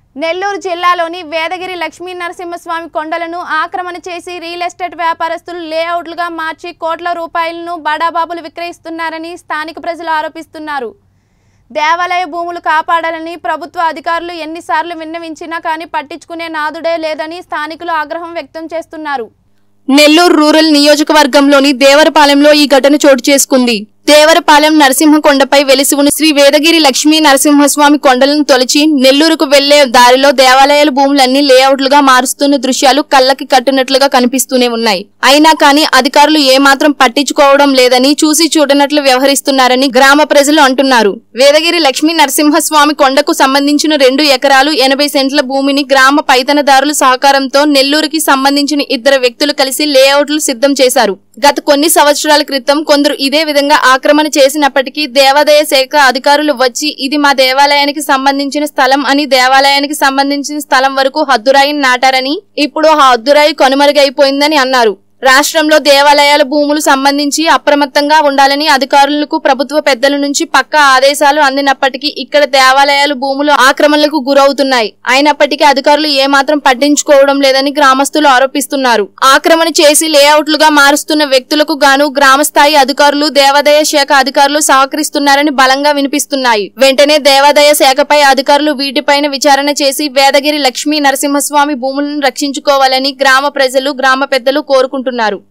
నెల్లూరు జిల్లాలోని వేదగిరి లక్ష్మీ నరసింహస్వామి కొండలను ఆక్రమణ చేసి రియల్ ఎస్టేట్ వ్యాపారస్తులు లేఅవుట్లుగా మార్చి కోట్ల రూపాయలను బడాబాబులు విక్రయిస్తున్నారని స్థానిక ప్రజలు ఆరోపిస్తున్నారు దేవాలయ భూములు కాపాడాలని ప్రభుత్వ అధికారులు ఎన్నిసార్లు విన్నవించినా కానీ పట్టించుకునే నాదుడే లేదని స్థానికులు ఆగ్రహం వ్యక్తం చేస్తున్నారు నెల్లూరు రూరల్ నియోజకవర్గంలోని దేవరపాలెంలో ఈ ఘటన చోటు చేసుకుంది దేవరపాలెం నరసింహ కొండపై వెలిసి ఉన్న శ్రీ వేదగిరి లక్ష్మీ నరసింహస్వామి కొండలను తొలచి నెల్లూరుకు వెళ్లే దారిలో దేవాలయాల భూములన్నీ లేఅవుట్లుగా మారుస్తున్న దృశ్యాలు కళ్ళకి కట్టినట్లుగా కనిపిస్తూనే ఉన్నాయి అయినా కానీ అధికారులు ఏమాత్రం పట్టించుకోవడం లేదని చూసి చూడనట్లు వ్యవహరిస్తున్నారని గ్రామ ప్రజలు అంటున్నారు వేదగిరి లక్ష్మీ నరసింహస్వామి కొండకు సంబంధించిన రెండు ఎకరాలు ఎనభై సెంట్ల భూమిని గ్రామ పైతనదారుల సహకారంతో నెల్లూరుకి సంబంధించిన ఇద్దరు వ్యక్తులు కలిసి లేఅవుట్లు సిద్ధం చేశారు గత కొన్ని సంవత్సరాల క్రితం కొందరు ఇదే విధంగా ఆక్రమణ చేసినప్పటికీ దేవాదాయ శాఖ అధికారులు వచ్చి ఇది మా దేవాలయానికి సంబంధించిన స్థలం అని దేవాలయానికి సంబంధించిన స్థలం వరకు హద్దురాయిని నాటారని ఇప్పుడు ఆ హద్దురాయి కనుమరుగైపోయిందని అన్నారు రాష్ట్రంలో దేవాలయాల భూములు సంబంధించి అప్రమత్తంగా ఉండాలని అధికారులకు ప్రభుత్వ పెద్దల నుంచి పక్కా ఆదేశాలు అందినప్పటికీ ఇక్కడ దేవాలయాల భూములు ఆక్రమణలకు గురవుతున్నాయి అయినప్పటికీ అధికారులు ఏమాత్రం పట్టించుకోవడం లేదని గ్రామస్తులు ఆరోపిస్తున్నారు ఆక్రమణ చేసి లేఅవుట్లుగా మారుస్తున్న వ్యక్తులకు గాను గ్రామస్థాయి అధికారులు దేవాదాయ శాఖ అధికారులు సహకరిస్తున్నారని బలంగా వినిపిస్తున్నాయి వెంటనే దేవాదాయ శాఖపై అధికారులు వీటిపైన విచారణ చేసి వేదగిరి లక్ష్మీ నరసింహస్వామి భూములను రక్షించుకోవాలని గ్రామ ప్రజలు గ్రామ పెద్దలు కోరుకుంటున్నారు